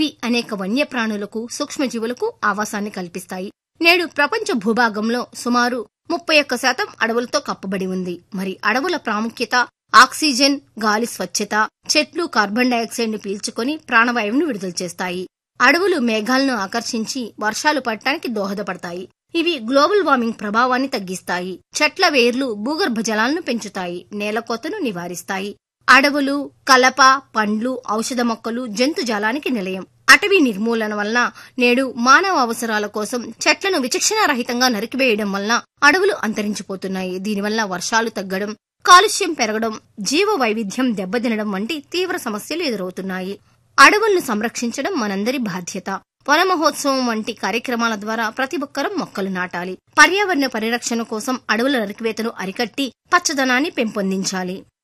ఇవి అనేక వన్యప్రాణులకు సూక్ష్మజీవులకు ఆవాసాన్ని కల్పిస్తాయి నేడు ప్రపంచ భూభాగంలో సుమారు ముప్పై ఒక్క శాతం అడవులతో కప్పబడి ఉంది మరి అడవుల ప్రాముఖ్యత ఆక్సిజన్ గాలి స్వచ్ఛత చెట్లు కార్బన్ డయాక్సైడ్ ను పీల్చుకొని ప్రాణవాయువును విడుదల చేస్తాయి అడవులు మేఘాలను ఆకర్షించి వర్షాలు పడటానికి దోహదపడతాయి ఇవి గ్లోబల్ వార్మింగ్ ప్రభావాన్ని తగ్గిస్తాయి చెట్ల వేర్లు భూగర్భ జలాలను పెంచుతాయి నేలకోతను నివారిస్తాయి అడవులు కలప పండ్లు ఔషధ మొక్కలు జంతు జాలానికి నిలయం అటవీ నిర్మూలన వలన నేడు మానవ అవసరాల కోసం చెట్లను విచక్షణారహితంగా నరికివేయడం వలన అడవులు అంతరించిపోతున్నాయి దీనివల్ల వర్షాలు తగ్గడం కాలుష్యం పెరగడం జీవ వైవిధ్యం దెబ్బతినడం వంటి తీవ్ర సమస్యలు ఎదురవుతున్నాయి అడవులను సంరక్షించడం మనందరి బాధ్యత వన మహోత్సవం వంటి కార్యక్రమాల ద్వారా ప్రతి ఒక్కరం మొక్కలు నాటాలి పర్యావరణ పరిరక్షణ కోసం అడవుల నరికివేతను అరికట్టి పచ్చదనాన్ని పెంపొందించాలి